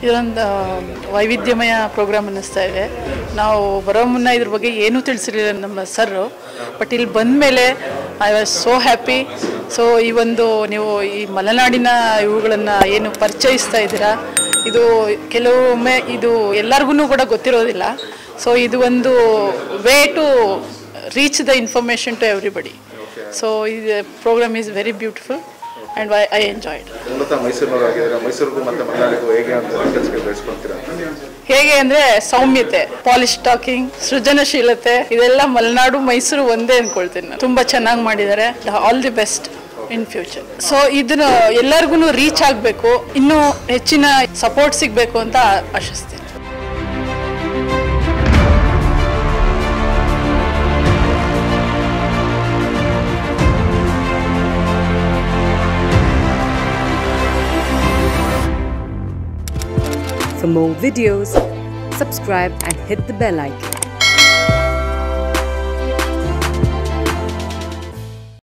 ಇದೊಂದು ವೈವಿಧ್ಯಮಯ ಪ್ರೋಗ್ರಾಮ್ ಅನ್ನಿಸ್ತಾ ಇದೆ ನಾವು ಬರೋ ಮುನ್ನ ಇದ್ರ ಬಗ್ಗೆ ಏನೂ ತಿಳಿಸಿರಲಿಲ್ಲ ನಮ್ಮ ಸರ್ರು ಬಟ್ ಇಲ್ಲಿ ಬಂದ ಮೇಲೆ I was so happy so ಈ ಒಂದು ನೀವು ಈ ಮಲೆನಾಡಿನ ಇವುಗಳನ್ನು ಏನು ಪರಿಚಯಿಸ್ತಾ ಇದ್ದೀರಾ ಇದು ಕೆಲವೊಮ್ಮೆ ಇದು ಎಲ್ಲರಿಗೂ ಕೂಡ ಗೊತ್ತಿರೋದಿಲ್ಲ ಸೊ ಇದು ಒಂದು way to reach the information to everybody so ಇದು programme is very beautiful and I I enjoyed ಮೂಲತಃ ಮೈಸೂರಿನವರಾಗಿದ್ದಾರೆ ಮೈಸೂರಿಗೂ ಮತ್ತೆ ಮಲೆನಾಡಿಗೂ ಹೇಗೆ ಅಂತ ಕೆಲಸಕ್ಕೆ ಬೆಳೆಸ್ಕೊಳ್ತೀರಾ ಹೇಗೆ ಅಂದ್ರೆ ಸೌಮ್ಯತೆ ಪಾಲಿಶ್ ಟಾಕಿಂಗ್ ಸೃಜನಶೀಲತೆ ಇದೆಲ್ಲ ಮಲೆನಾಡು ಮೈಸೂರು ಒಂದೇ ಅನ್ಕೊಳ್ತೀನಿ ನಾನು ತುಂಬಾ ಚೆನ್ನಾಗಿ ಮಾಡಿದ್ದಾರೆ all the best in future so ಇದನ್ನ ಎಲ್ಲರಿಗೂ ರೀಚ್ ಆಗಬೇಕು ಇನ್ನೂ ಹೆಚ್ಚಿನ ಸಪೋರ್ಟ್ ಸಿಗಬೇಕು ಅಂತ ಆಶಿಸ್ತೀನಿ For more videos, subscribe and hit the bell icon.